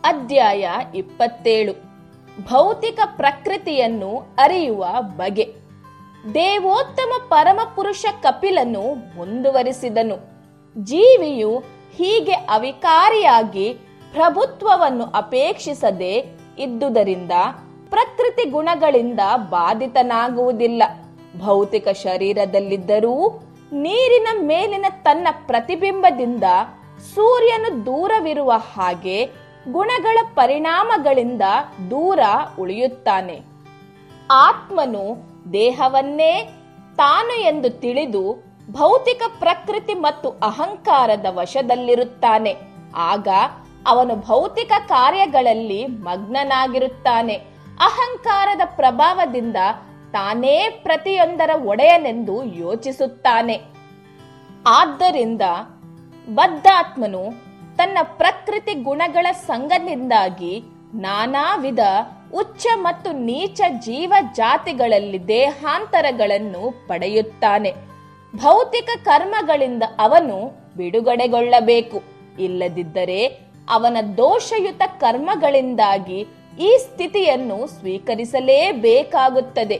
ಅಧ್ಯಾಯ ಇಪ್ಪತ್ತೇಳು ಭೌತಿಕ ಪ್ರಕೃತಿಯನ್ನು ಅರಿಯುವ ಬಗೆ ದೇವೋತ್ತಮ ಪರಮಪುರುಷ ಕಪಿಲನು ಮುಂದುವರಿಸಿದನು ಜೀವಿಯು ಹೀಗೆ ಅವಿಕಾರಿಯಾಗಿ ಪ್ರಭುತ್ವವನ್ನು ಅಪೇಕ್ಷಿಸದೆ ಇದ್ದುದರಿಂದ ಪ್ರಕೃತಿ ಗುಣಗಳಿಂದ ಬಾಧಿತನಾಗುವುದಿಲ್ಲ ಭೌತಿಕ ಶರೀರದಲ್ಲಿದ್ದರೂ ನೀರಿನ ಮೇಲಿನ ತನ್ನ ಪ್ರತಿಬಿಂಬದಿಂದ ಸೂರ್ಯನು ದೂರವಿರುವ ಹಾಗೆ ಗುಣಗಳ ಪರಿಣಾಮಗಳಿಂದ ದೂರ ಉಳಿಯುತ್ತಾನೆ ಆತ್ಮನು ದೇಹವನ್ನೇ ತಾನು ಎಂದು ತಿಳಿದು ಭೌತಿಕ ಪ್ರಕೃತಿ ಮತ್ತು ಅಹಂಕಾರದ ವಶದಲ್ಲಿರುತ್ತಾನೆ ಆಗ ಅವನು ಭೌತಿಕ ಕಾರ್ಯಗಳಲ್ಲಿ ಮಗ್ನನಾಗಿರುತ್ತಾನೆ ಅಹಂಕಾರದ ಪ್ರಭಾವದಿಂದ ತಾನೇ ಪ್ರತಿಯೊಂದರ ಒಡೆಯನೆಂದು ಯೋಚಿಸುತ್ತಾನೆ ಆದ್ದರಿಂದ ಬದ್ಧಾತ್ಮನು ತನ್ನ ಪ್ರಕೃತಿ ಗುಣಗಳ ಸಂಗದಿಂದಾಗಿ ನಾನಾ ವಿಧ ಉಚ್ಚ ಮತ್ತು ನೀಚ ಜೀವ ಜಾತಿಗಳಲ್ಲಿ ದೇಹಾಂತರಗಳನ್ನು ಪಡೆಯುತ್ತಾನೆ ಭೌತಿಕ ಕರ್ಮಗಳಿಂದ ಅವನು ಬಿಡುಗಡೆಗೊಳ್ಳಬೇಕು ಇಲ್ಲದಿದ್ದರೆ ಅವನ ದೋಷಯುತ ಕರ್ಮಗಳಿಂದಾಗಿ ಈ ಸ್ಥಿತಿಯನ್ನು ಸ್ವೀಕರಿಸಲೇಬೇಕಾಗುತ್ತದೆ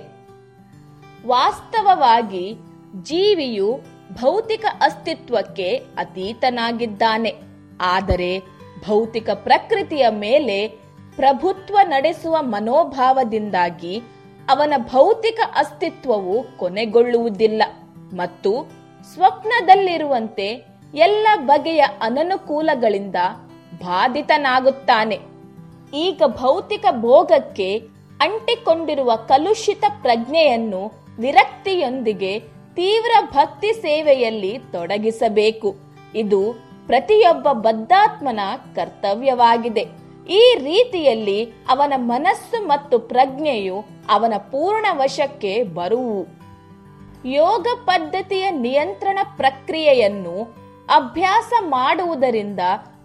ವಾಸ್ತವವಾಗಿ ಜೀವಿಯು ಭೌತಿಕ ಅಸ್ತಿತ್ವಕ್ಕೆ ಅತೀತನಾಗಿದ್ದಾನೆ ಆದರೆ ಭೌತಿಕ ಪ್ರಕೃತಿಯ ಮೇಲೆ ಪ್ರಭುತ್ವ ನಡೆಸುವ ಮನೋಭಾವದಿಂದಾಗಿ ಅವನ ಭೌತಿಕ ಅಸ್ತಿತ್ವವು ಕೊನೆಗೊಳ್ಳುವುದಿಲ್ಲ ಮತ್ತು ಸ್ವಪ್ನದಲ್ಲಿರುವಂತೆ ಎಲ್ಲ ಬಗೆಯ ಅನನುಕೂಲಗಳಿಂದ ಬಾಧಿತನಾಗುತ್ತಾನೆ ಈಗ ಭೌತಿಕ ಭೋಗಕ್ಕೆ ಅಂಟಿಕೊಂಡಿರುವ ಕಲುಷಿತ ಪ್ರಜ್ಞೆಯನ್ನು ವಿರಕ್ತಿಯೊಂದಿಗೆ ತೀವ್ರ ಭಕ್ತಿ ಸೇವೆಯಲ್ಲಿ ತೊಡಗಿಸಬೇಕು ಇದು ಪ್ರತಿಯೊಬ್ಬ ಬದ್ಧಾತ್ಮನ ಕರ್ತವ್ಯವಾಗಿದೆ ಈ ರೀತಿಯಲ್ಲಿ ಅವನ ಮನಸ್ಸು ಮತ್ತು ಪ್ರಜ್ಞೆಯು ಅವನ ಪೂರ್ಣ ವಶಕ್ಕೆ ಬರುವು ಯೋಗ ಪದ್ಧತಿಯ ನಿಯಂತ್ರಣ ಪ್ರಕ್ರಿಯೆಯನ್ನು ಅಭ್ಯಾಸ ಮಾಡುವುದರಿಂದ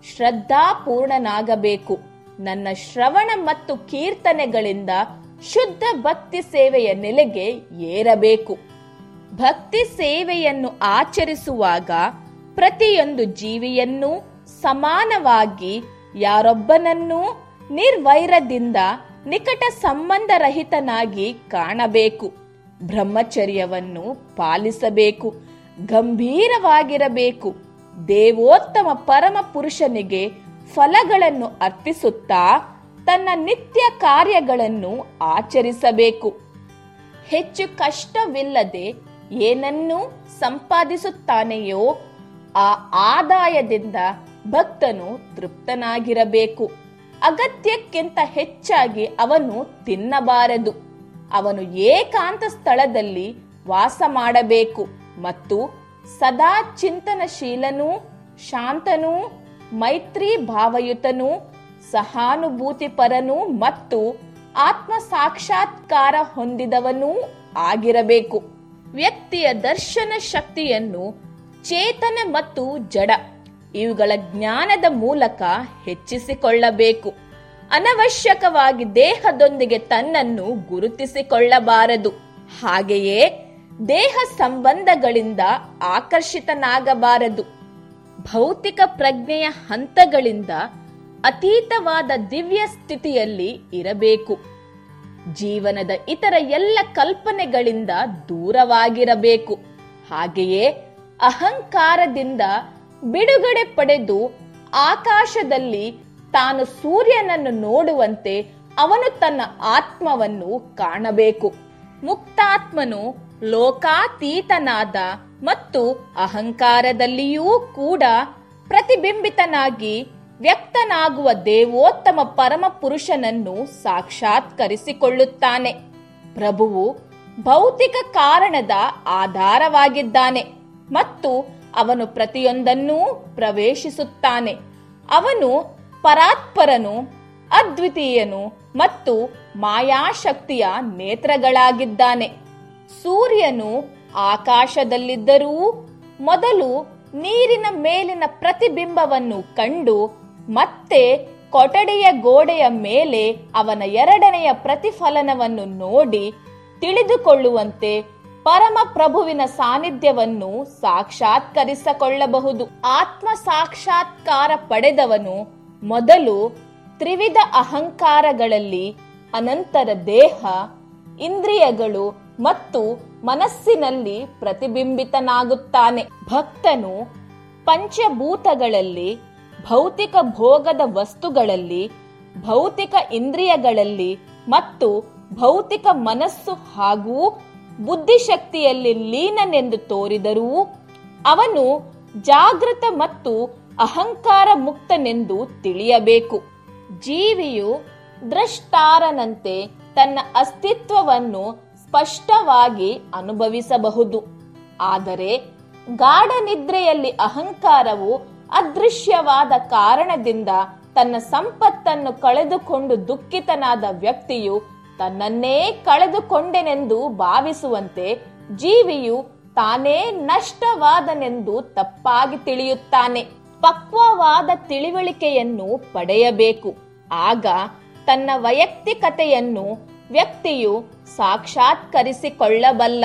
ಶ್ರದ್ಧಾಪೂರ್ಣನಾಗಬೇಕು ನನ್ನ ಶ್ರವಣ ಮತ್ತು ಕೀರ್ತನೆಗಳಿಂದ ಶುದ್ಧ ಭಕ್ತಿ ಸೇವೆಯ ನೆಲೆಗೆ ಏರಬೇಕು ಭಕ್ತಿ ಸೇವೆಯನ್ನು ಆಚರಿಸುವಾಗ ಪ್ರತಿಯೊಂದು ಜೀವಿಯನ್ನು ಸಮಾನವಾಗಿ ಯಾರೊಬ್ಬನನ್ನೂ ನಿರ್ವೈರದಿಂದ ನಿಕಟ ಸಂಬಂಧರಹಿತನಾಗಿ ಕಾಣಬೇಕು ಬ್ರಹ್ಮಚರ್ಯವನ್ನು ಪಾಲಿಸಬೇಕು ಗಂಭೀರವಾಗಿರಬೇಕು ದೇವೋತ್ತಮ ಪರಮ ಪುರುಷನಿಗೆ ಫಲಗಳನ್ನು ಅರ್ಪಿಸುತ್ತಾ ತನ್ನ ನಿತ್ಯ ಕಾರ್ಯಗಳನ್ನು ಆಚರಿಸಬೇಕು ಹೆಚ್ಚು ಕಷ್ಟವಿಲ್ಲದೆ ಏನನ್ನು ಸಂಪಾದಿಸುತ್ತಾನೆಯೋ ಆ ಆದಾಯದಿಂದ ಭಕ್ತನು ತೃಪ್ತನಾಗಿರಬೇಕು ಅಗತ್ಯಕ್ಕಿಂತ ಹೆಚ್ಚಾಗಿ ಅವನು ತಿನ್ನಬಾರದು ಅವನು ಏಕಾಂತ ಸ್ಥಳದಲ್ಲಿ ವಾಸ ಮಾಡಬೇಕು ಮತ್ತು ಸದಾ ಚಿಂತನಶೀಲನೂ ಶಾಂತನೂ ಮೈತ್ರಿ ಭಾವಯುತನೂ ಸಹಾನುಭೂತಿಪರನೂ ಮತ್ತು ಆತ್ಮ ಸಾಕ್ಷಾತ್ಕಾರ ಹೊಂದಿದವನೂ ಆಗಿರಬೇಕು ವ್ಯಕ್ತಿಯ ದರ್ಶನ ಶಕ್ತಿಯನ್ನು ಚೇತನ ಮತ್ತು ಜಡ ಇವುಗಳ ಜ್ಞಾನದ ಮೂಲಕ ಹೆಚ್ಚಿಸಿಕೊಳ್ಳಬೇಕು ಅನವಶ್ಯಕವಾಗಿ ದೇಹದೊಂದಿಗೆ ತನ್ನನ್ನು ಗುರುತಿಸಿಕೊಳ್ಳಬಾರದು ಹಾಗೆಯೇ ದೇಹ ಸಂಬಂಧಗಳಿಂದ ಆಕರ್ಷಿತನಾಗಬಾರದು ಭೌತಿಕ ಪ್ರಜ್ಞೆಯ ಹಂತಗಳಿಂದ ಅತೀತವಾದ ದಿವ್ಯ ಸ್ಥಿತಿಯಲ್ಲಿ ಇರಬೇಕು ಜೀವನದ ಇತರ ಎಲ್ಲ ಕಲ್ಪನೆಗಳಿಂದ ದೂರವಾಗಿರಬೇಕು ಹಾಗೆಯೇ ಅಹಂಕಾರದಿಂದ ಬಿಡುಗಡೆ ಪಡೆದು ಆಕಾಶದಲ್ಲಿ ತಾನು ಸೂರ್ಯನನ್ನು ನೋಡುವಂತೆ ಅವನು ತನ್ನ ಆತ್ಮವನ್ನು ಕಾಣಬೇಕು ಮುಕ್ತಾತ್ಮನು ಲೋಕಾತೀತನಾದ ಮತ್ತು ಅಹಂಕಾರದಲ್ಲಿಯೂ ಕೂಡ ಪ್ರತಿಬಿಂಬಿತನಾಗಿ ವ್ಯಕ್ತನಾಗುವ ದೇವೋತ್ತಮ ಪರಮ ಪುರುಷನನ್ನು ಸಾಕ್ಷಾತ್ಕರಿಸಿಕೊಳ್ಳುತ್ತಾನೆ ಪ್ರಭುವು ಭೌತಿಕ ಕಾರಣದ ಆಧಾರವಾಗಿದ್ದಾನೆ ಮತ್ತು ಅವನು ಪ್ರತಿಯೊಂದನ್ನೂ ಪ್ರವೇಶಿಸುತ್ತಾನೆ ಅವನು ಪರಾತ್ಪರನು ಅದ್ವಿತೀಯನು ಮತ್ತು ಮಾಯಾಶಕ್ತಿಯ ನೇತ್ರಗಳಾಗಿದ್ದಾನೆ ಸೂರ್ಯನು ಆಕಾಶದಲ್ಲಿದ್ದರೂ ಮೊದಲು ನೀರಿನ ಮೇಲಿನ ಪ್ರತಿಬಿಂಬವನ್ನು ಕಂಡು ಮತ್ತೆ ಕೊಠಡಿಯ ಗೋಡೆಯ ಮೇಲೆ ಅವನ ಎರಡನೆಯ ಪ್ರತಿಫಲನವನ್ನು ನೋಡಿ ತಿಳಿದುಕೊಳ್ಳುವಂತೆ ಪರಮ ಪ್ರಭುವಿನ ಸಾನ್ನಿಧ್ಯವನ್ನು ಸಾಕ್ಷಾತ್ಕರಿಸಿಕೊಳ್ಳಬಹುದು ಆತ್ಮ ಸಾಕ್ಷಾತ್ಕಾರ ಪಡೆದವನು ಮೊದಲು ತ್ರಿವಿಧ ಅಹಂಕಾರಗಳಲ್ಲಿ ಅನಂತರ ದೇಹ ಇಂದ್ರಿಯಗಳು ಮತ್ತು ಮನಸ್ಸಿನಲ್ಲಿ ಪ್ರತಿಬಿಂಬಿತನಾಗುತ್ತಾನೆ ಭಕ್ತನು ಪಂಚಭೂತಗಳಲ್ಲಿ ಭೌತಿಕ ಭೋಗದ ವಸ್ತುಗಳಲ್ಲಿ ಭೌತಿಕ ಇಂದ್ರಿಯಗಳಲ್ಲಿ ಮತ್ತು ಭೌತಿಕ ಮನಸ್ಸು ಹಾಗೂ ಬುದ್ಧಿಶಕ್ತಿಯಲ್ಲಿ ಲೀನನೆಂದು ತೋರಿದರೂ ಅವನು ಜಾಗೃತ ಮತ್ತು ಅಹಂಕಾರ ಮುಕ್ತನೆಂದು ತಿಳಿಯಬೇಕು ಜೀವಿಯು ದ್ರಷ್ಟಾರನಂತೆ ತನ್ನ ಅಸ್ತಿತ್ವವನ್ನು ಸ್ಪಷ್ಟವಾಗಿ ಅನುಭವಿಸಬಹುದು ಆದರೆ ಗಾಢ ನಿದ್ರೆಯಲ್ಲಿ ಅಹಂಕಾರವು ಅದೃಶ್ಯವಾದ ಕಾರಣದಿಂದ ತನ್ನ ಸಂಪತ್ತನ್ನು ಕಳೆದುಕೊಂಡು ದುಃಖಿತನಾದ ವ್ಯಕ್ತಿಯು ತನ್ನನ್ನೇ ಕಳೆದುಕೊಂಡೆನೆಂದು ಭಾವಿಸುವಂತೆ ಜೀವಿಯು ತಾನೇ ನಷ್ಟವಾದನೆಂದು ತಪ್ಪಾಗಿ ತಿಳಿಯುತ್ತಾನೆ ಪಕ್ವವಾದ ತಿಳಿವಳಿಕೆಯನ್ನು ಪಡೆಯಬೇಕು ಆಗ ತನ್ನ ವೈಯಕ್ತಿಕತೆಯನ್ನು ವ್ಯಕ್ತಿಯು ಸಾಕ್ಷಾತ್ಕರಿಸಿಕೊಳ್ಳಬಲ್ಲ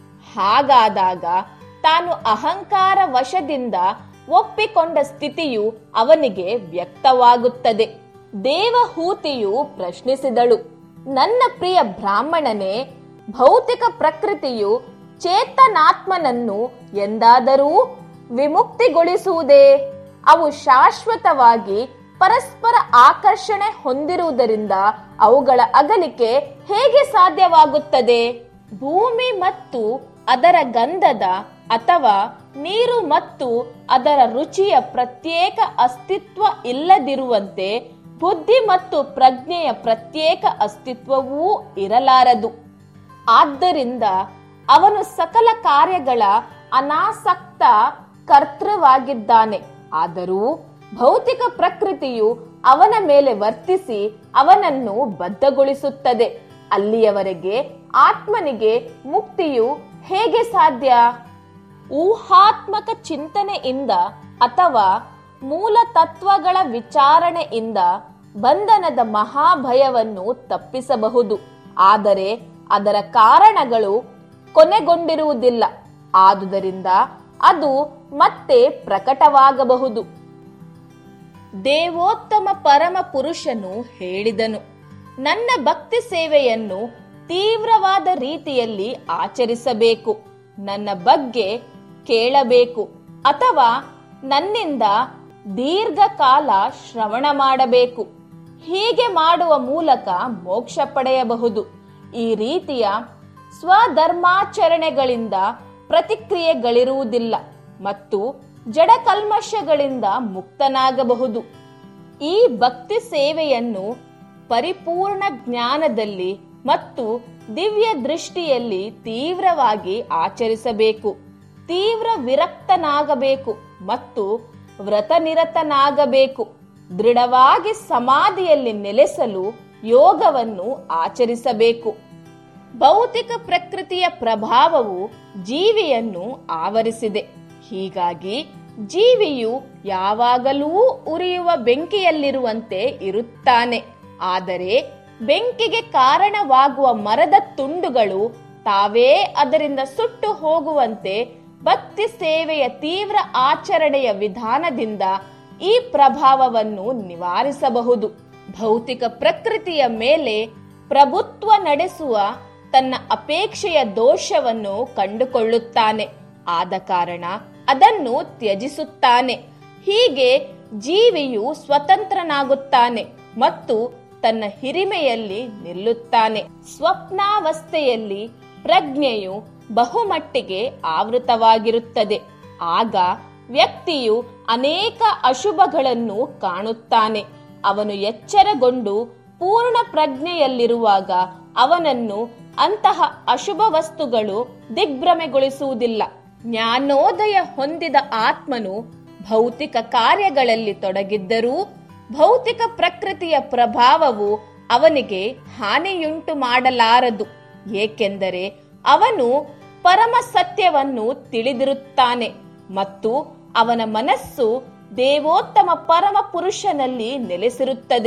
ಹಾಗಾದಾಗ ತಾನು ಅಹಂಕಾರ ವಶದಿಂದ ಒಪ್ಪಿಕೊಂಡ ಸ್ಥಿತಿಯು ಅವನಿಗೆ ವ್ಯಕ್ತವಾಗುತ್ತದೆ ದೇವಹೂತಿಯು ಪ್ರಶ್ನಿಸಿದಳು ನನ್ನ ಪ್ರಿಯ ಬ್ರಾಹ್ಮಣನೇ ಭೌತಿಕ ಪ್ರಕೃತಿಯು ಚೇತನಾತ್ಮನನ್ನು ಎಂದಾದರೂ ವಿಮುಕ್ತಿಗೊಳಿಸುವುದೇ ಅವು ಶಾಶ್ವತವಾಗಿ ಪರಸ್ಪರ ಆಕರ್ಷಣೆ ಹೊಂದಿರುವುದರಿಂದ ಅವುಗಳ ಅಗಲಿಕೆ ಹೇಗೆ ಸಾಧ್ಯವಾಗುತ್ತದೆ ಭೂಮಿ ಮತ್ತು ಅದರ ಗಂಧದ ಅಥವಾ ನೀರು ಮತ್ತು ಅದರ ರುಚಿಯ ಪ್ರತ್ಯೇಕ ಅಸ್ತಿತ್ವ ಇಲ್ಲದಿರುವಂತೆ ಬುದ್ಧಿ ಮತ್ತು ಪ್ರಜ್ಞೆಯ ಪ್ರತ್ಯೇಕ ಅಸ್ತಿತ್ವವೂ ಇರಲಾರದು ಆದ್ದರಿಂದ ಅವನು ಸಕಲ ಕಾರ್ಯಗಳ ಅನಾಸಕ್ತ ಕರ್ತೃವಾಗಿದ್ದಾನೆ ಆದರೂ ಭೌತಿಕ ಪ್ರಕೃತಿಯು ಅವನ ಮೇಲೆ ವರ್ತಿಸಿ ಅವನನ್ನು ಬದ್ಧಗೊಳಿಸುತ್ತದೆ ಅಲ್ಲಿಯವರೆಗೆ ಆತ್ಮನಿಗೆ ಮುಕ್ತಿಯು ಹೇಗೆ ಸಾಧ್ಯ ಊಹಾತ್ಮಕ ಚಿಂತನೆಯಿಂದ ಅಥವಾ ಮೂಲ ತತ್ವಗಳ ವಿಚಾರಣೆಯಿಂದ ಬಂಧನದ ಮಹಾಭಯವನ್ನು ತಪ್ಪಿಸಬಹುದು ಆದರೆ ಅದರ ಕಾರಣಗಳು ಕೊನೆಗೊಂಡಿರುವುದಿಲ್ಲ ಆದುದರಿಂದ ಅದು ಮತ್ತೆ ಪ್ರಕಟವಾಗಬಹುದು ದೇವೋತ್ತಮ ಪರಮ ಪುರುಷನು ಹೇಳಿದನು ನನ್ನ ಭಕ್ತಿ ಸೇವೆಯನ್ನು ತೀವ್ರವಾದ ರೀತಿಯಲ್ಲಿ ಆಚರಿಸಬೇಕು ನನ್ನ ಬಗ್ಗೆ ಕೇಳಬೇಕು ಅಥವಾ ನನ್ನಿಂದ ದೀರ್ಘಕಾಲ ಶ್ರವಣ ಮಾಡಬೇಕು ಹೀಗೆ ಮಾಡುವ ಮೂಲಕ ಮೋಕ್ಷ ಪಡೆಯಬಹುದು ಈ ರೀತಿಯ ಸ್ವಧರ್ಮಾಚರಣೆಗಳಿಂದ ಪ್ರತಿಕ್ರಿಯೆಗಳಿರುವುದಿಲ್ಲ ಮತ್ತು ಜಡಕಲ್ಮಶಗಳಿಂದ ಮುಕ್ತನಾಗಬಹುದು ಈ ಭಕ್ತಿ ಸೇವೆಯನ್ನು ಪರಿಪೂರ್ಣ ಜ್ಞಾನದಲ್ಲಿ ಮತ್ತು ದಿವ್ಯ ದೃಷ್ಟಿಯಲ್ಲಿ ತೀವ್ರವಾಗಿ ಆಚರಿಸಬೇಕು ತೀವ್ರ ವಿರಕ್ತನಾಗಬೇಕು ಮತ್ತು ವ್ರತನಿರತನಾಗಬೇಕು ದೃಢವಾಗಿ ಸಮಾಧಿಯಲ್ಲಿ ನೆಲೆಸಲು ಯೋಗವನ್ನು ಆಚರಿಸಬೇಕು ಭೌತಿಕ ಪ್ರಕೃತಿಯ ಪ್ರಭಾವವು ಜೀವಿಯನ್ನು ಆವರಿಸಿದೆ ಹೀಗಾಗಿ ಜೀವಿಯು ಯಾವಾಗಲೂ ಉರಿಯುವ ಬೆಂಕಿಯಲ್ಲಿರುವಂತೆ ಇರುತ್ತಾನೆ ಆದರೆ ಬೆಂಕಿಗೆ ಕಾರಣವಾಗುವ ಮರದ ತುಂಡುಗಳು ತಾವೇ ಅದರಿಂದ ಸುಟ್ಟು ಹೋಗುವಂತೆ ಭಕ್ತಿ ಸೇವೆಯ ತೀವ್ರ ಆಚರಣೆಯ ವಿಧಾನದಿಂದ ಈ ಪ್ರಭಾವವನ್ನು ನಿವಾರಿಸಬಹುದು ಭೌತಿಕ ಪ್ರಕೃತಿಯ ಮೇಲೆ ಪ್ರಭುತ್ವ ನಡೆಸುವ ತನ್ನ ಅಪೇಕ್ಷೆಯ ದೋಷವನ್ನು ಕಂಡುಕೊಳ್ಳುತ್ತಾನೆ ಆದ ಕಾರಣ ಅದನ್ನು ತ್ಯಜಿಸುತ್ತಾನೆ ಹೀಗೆ ಜೀವಿಯು ಸ್ವತಂತ್ರನಾಗುತ್ತಾನೆ ಮತ್ತು ತನ್ನ ಹಿರಿಮೆಯಲ್ಲಿ ನಿಲ್ಲುತ್ತಾನೆ ಸ್ವಪ್ನಾವಸ್ಥೆಯಲ್ಲಿ ಪ್ರಜ್ಞೆಯು ಬಹುಮಟ್ಟಿಗೆ ಆವೃತವಾಗಿರುತ್ತದೆ ಆಗ ವ್ಯಕ್ತಿಯು ಅನೇಕ ಅಶುಭಗಳನ್ನು ಕಾಣುತ್ತಾನೆ ಅವನು ಎಚ್ಚರಗೊಂಡು ಪೂರ್ಣ ಪ್ರಜ್ಞೆಯಲ್ಲಿರುವಾಗ ಅವನನ್ನು ಅಂತಹ ಅಶುಭ ವಸ್ತುಗಳು ದಿಗ್ಭ್ರಮೆಗೊಳಿಸುವುದಿಲ್ಲ ಜ್ಞಾನೋದಯ ಹೊಂದಿದ ಆತ್ಮನು ಭೌತಿಕ ಕಾರ್ಯಗಳಲ್ಲಿ ತೊಡಗಿದ್ದರೂ ಭೌತಿಕ ಪ್ರಕೃತಿಯ ಪ್ರಭಾವವು ಅವನಿಗೆ ಹಾನಿಯುಂಟು ಮಾಡಲಾರದು ಏಕೆಂದರೆ ಅವನು ಪರಮ ಸತ್ಯವನ್ನು ತಿಳಿದಿರುತ್ತಾನೆ ಮತ್ತು ಅವನ ಮನಸ್ಸು ದೇವೋತ್ತಮ ಪರಮ ಪುರುಷನಲ್ಲಿ ನೆಲೆಸಿರುತ್ತದೆ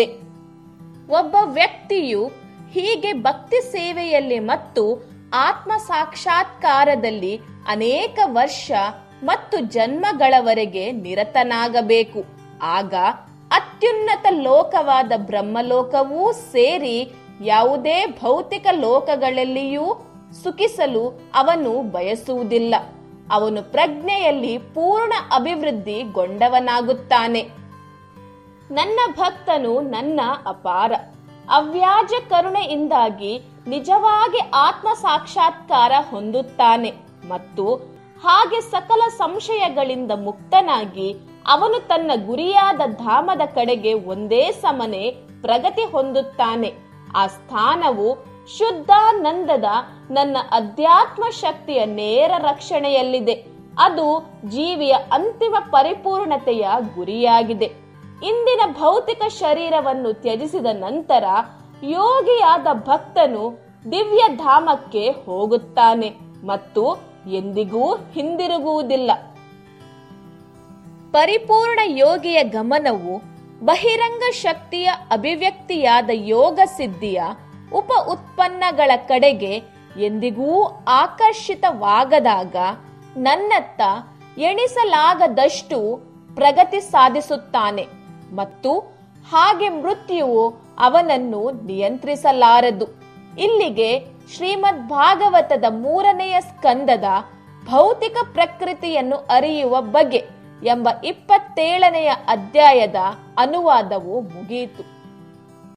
ಒಬ್ಬ ವ್ಯಕ್ತಿಯು ಹೀಗೆ ಭಕ್ತಿ ಸೇವೆಯಲ್ಲಿ ಮತ್ತು ಆತ್ಮ ಸಾಕ್ಷಾತ್ಕಾರದಲ್ಲಿ ಅನೇಕ ವರ್ಷ ಮತ್ತು ಜನ್ಮಗಳವರೆಗೆ ನಿರತನಾಗಬೇಕು ಆಗ ಅತ್ಯುನ್ನತ ಲೋಕವಾದ ಬ್ರಹ್ಮಲೋಕವೂ ಸೇರಿ ಯಾವುದೇ ಭೌತಿಕ ಲೋಕಗಳಲ್ಲಿಯೂ ಸುಖಿಸಲು ಅವನು ಬಯಸುವುದಿಲ್ಲ ಅವನು ಪ್ರಜ್ಞೆಯಲ್ಲಿ ಪೂರ್ಣ ಅಭಿವೃದ್ಧಿಗೊಂಡವನಾಗುತ್ತಾನೆ ನನ್ನ ಭಕ್ತನು ನನ್ನ ಅಪಾರ ಅವ್ಯಾಜ ಕರುಣೆಯಿಂದಾಗಿ ನಿಜವಾಗಿ ಆತ್ಮ ಸಾಕ್ಷಾತ್ಕಾರ ಹೊಂದುತ್ತಾನೆ ಮತ್ತು ಹಾಗೆ ಸಕಲ ಸಂಶಯಗಳಿಂದ ಮುಕ್ತನಾಗಿ ಅವನು ತನ್ನ ಗುರಿಯಾದ ಧಾಮದ ಕಡೆಗೆ ಒಂದೇ ಸಮನೆ ಪ್ರಗತಿ ಹೊಂದುತ್ತಾನೆ ಆ ಸ್ಥಾನವು ಶುದ್ಧಾನಂದದ ನನ್ನ ಅಧ್ಯಾತ್ಮ ಶಕ್ತಿಯ ನೇರ ರಕ್ಷಣೆಯಲ್ಲಿದೆ ಅದು ಜೀವಿಯ ಅಂತಿಮ ಪರಿಪೂರ್ಣತೆಯ ಗುರಿಯಾಗಿದೆ ಇಂದಿನ ಭೌತಿಕ ಶರೀರವನ್ನು ತ್ಯಜಿಸಿದ ನಂತರ ಯೋಗಿಯಾದ ಭಕ್ತನು ದಿವ್ಯ ಧಾಮಕ್ಕೆ ಹೋಗುತ್ತಾನೆ ಮತ್ತು ಎಂದಿಗೂ ಹಿಂದಿರುಗುವುದಿಲ್ಲ ಪರಿಪೂರ್ಣ ಯೋಗಿಯ ಗಮನವು ಬಹಿರಂಗ ಶಕ್ತಿಯ ಅಭಿವ್ಯಕ್ತಿಯಾದ ಯೋಗ ಸಿದ್ಧಿಯ ಉಪ ಉತ್ಪನ್ನಗಳ ಕಡೆಗೆ ಎಂದಿಗೂ ಆಕರ್ಷಿತವಾಗದಾಗ ನನ್ನತ್ತ ಎಣಿಸಲಾಗದಷ್ಟು ಪ್ರಗತಿ ಸಾಧಿಸುತ್ತಾನೆ ಮತ್ತು ಹಾಗೆ ಮೃತ್ಯುವು ಅವನನ್ನು ನಿಯಂತ್ರಿಸಲಾರದು ಇಲ್ಲಿಗೆ ಶ್ರೀಮದ್ ಭಾಗವತದ ಮೂರನೆಯ ಸ್ಕಂದದ ಭೌತಿಕ ಪ್ರಕೃತಿಯನ್ನು ಅರಿಯುವ ಬಗೆ ಎಂಬ ಇಪ್ಪತ್ತೇಳನೆಯ ಅಧ್ಯಾಯದ ಅನುವಾದವು ಮುಗಿಯಿತು